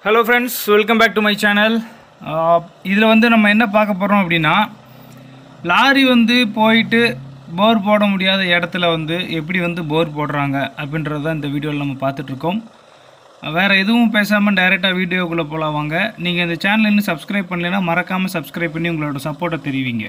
hello friends welcome back to my channel இதில் வந்து நம்ம என்ன பார்க்க போகிறோம் அப்படின்னா லாரி வந்து போயிட்டு போர் போட முடியாத இடத்துல வந்து எப்படி வந்து போர் போடுறாங்க அப்படின்றது தான் இந்த வீடியோவில் நம்ம பார்த்துட்ருக்கோம் வேறு எதுவும் பேசாமல் டைரெக்டாக வீடியோக்குள்ளே போகலாம் வாங்க நீங்கள் இந்த சேனல் இன்னும் சப்ஸ்கிரைப் பண்ணலைன்னா மறக்காமல் சப்ஸ்கிரைப் பண்ணி உங்களோட சப்போர்ட்டை தெரிவிங்க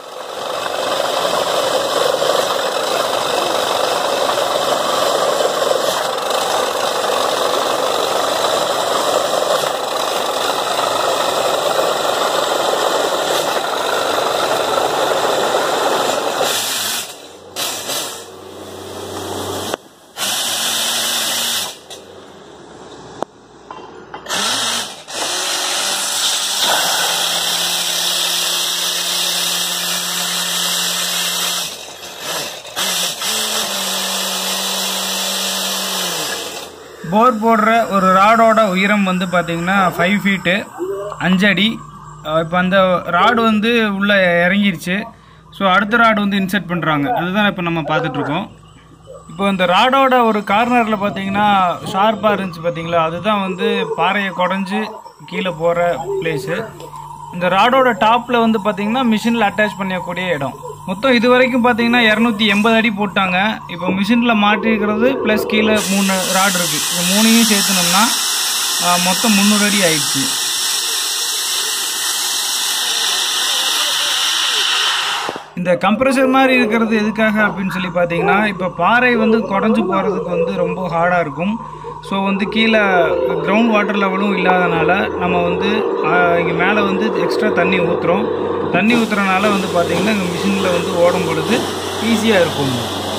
போர் போடுற ஒரு ராடோட உயரம் வந்து பார்த்தீங்கன்னா ஃபைவ் ஃபீட்டு அஞ்சடி இப்போ அந்த ராடு வந்து உள்ளே இறங்கிருச்சு ஸோ அடுத்த ராடு வந்து இன்செர்ட் பண்ணுறாங்க அதுதான் இப்போ நம்ம பார்த்துட்ருக்கோம் இப்போ இந்த ராடோட ஒரு கார்னரில் பார்த்தீங்கன்னா ஷார்ப்பாக இருந்துச்சு பார்த்தீங்களா அதுதான் வந்து பாறையை குடஞ்சி கீழே போகிற பிளேஸு இந்த ராடோட டாப்பில் வந்து பார்த்தீங்கன்னா மிஷினில் அட்டாச் பண்ணக்கூடிய இடம் மொத்தம் இது வரைக்கும் பார்த்தீங்கன்னா இரநூத்தி எண்பது அடி போட்டாங்க இப்போ மிஷினில் மாட்டிருக்கிறது ப்ளஸ் கீழே மூணு ராடு இருக்குது இப்போ மூணையும் சேர்த்துனோம்னா ஆ, மொத்தம் முந்நூறு அடி ஆயிடுச்சு இந்த கம்ப்ரஸர் மாதிரி இருக்கிறது எதுக்காக அப்படின்னு சொல்லி பார்த்தீங்கன்னா இப்போ பாறை வந்து குடஞ்சி போகிறதுக்கு வந்து ரொம்ப ஹார்டாக இருக்கும் ஸோ வந்து கீழே கிரவுண்ட் வாட்டர் லெவலும் இல்லாதனால நம்ம வந்து இங்கே மேலே வந்து எக்ஸ்ட்ரா தண்ணி ஊற்றுறோம் தண்ணி ஊற்றுறனால வந்து பார்த்திங்கன்னா இங்கே மிஷினில் வந்து ஓடும் பொழுது ஈஸியாக இருக்கும்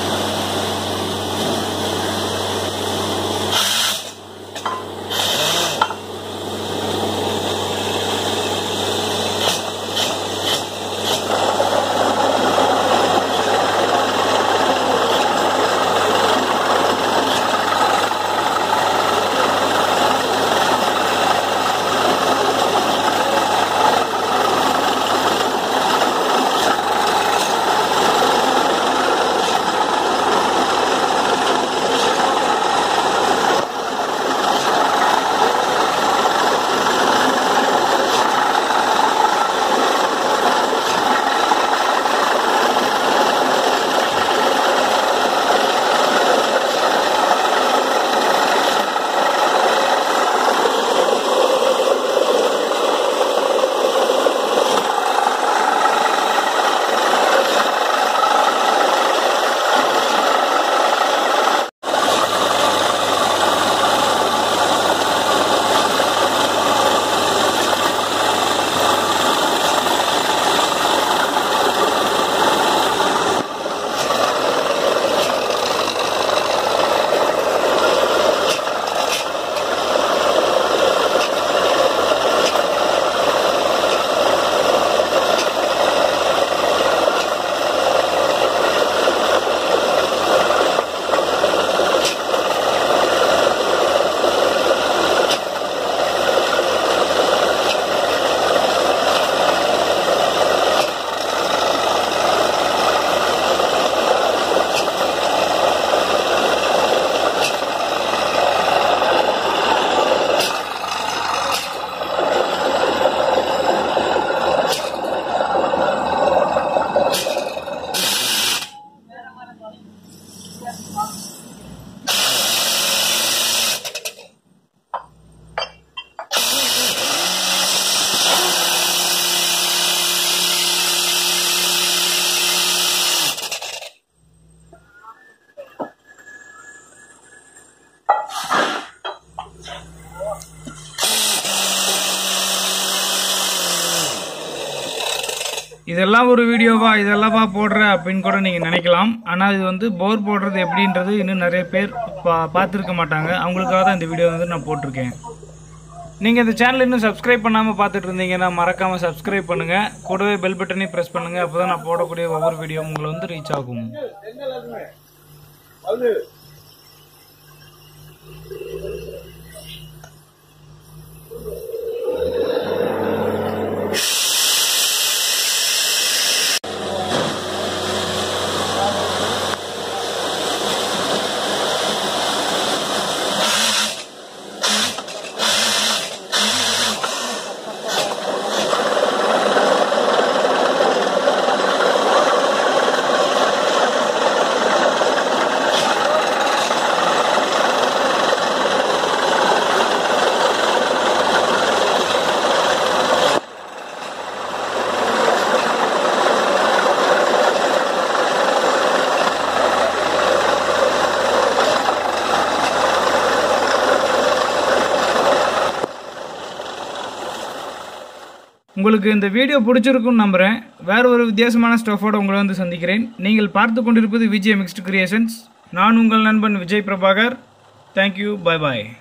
இதெல்லாம் ஒரு வீடியோவா இதெல்லாமா போடுற அப்படின்னு கூட நீங்கள் நினைக்கலாம் ஆனால் இது வந்து போர் போடுறது எப்படின்றது இன்னும் நிறைய பேர் பா பார்த்துருக்க மாட்டாங்க அவங்களுக்காக தான் இந்த வீடியோ வந்து நான் போட்டிருக்கேன் நீங்கள் இந்த சேனல் இன்னும் சப்ஸ்கிரைப் பண்ணாமல் பார்த்துட்டு இருந்தீங்கன்னா மறக்காமல் சப்ஸ்கிரைப் பண்ணுங்கள் கூடவே பெல் பட்டனையும் ப்ரெஸ் பண்ணுங்கள் அப்போ தான் நான் போடக்கூடிய ஒவ்வொரு வீடியோ உங்களை வந்து ரீச் ஆகும் உங்களுக்கு இந்த வீடியோ பிடிச்சிருக்குன்னு நம்புகிறேன் வேற ஒரு வித்தியாசமான ஸ்டஃபோட உங்களை வந்து சந்திக்கிறேன் நீங்கள் பார்த்து கொண்டிருப்பது விஜய் மிக்ஸ்டு கிரியேஷன்ஸ் நான் உங்கள் நண்பன் விஜய் பிரபாகர் தேங்க்யூ பை பாய்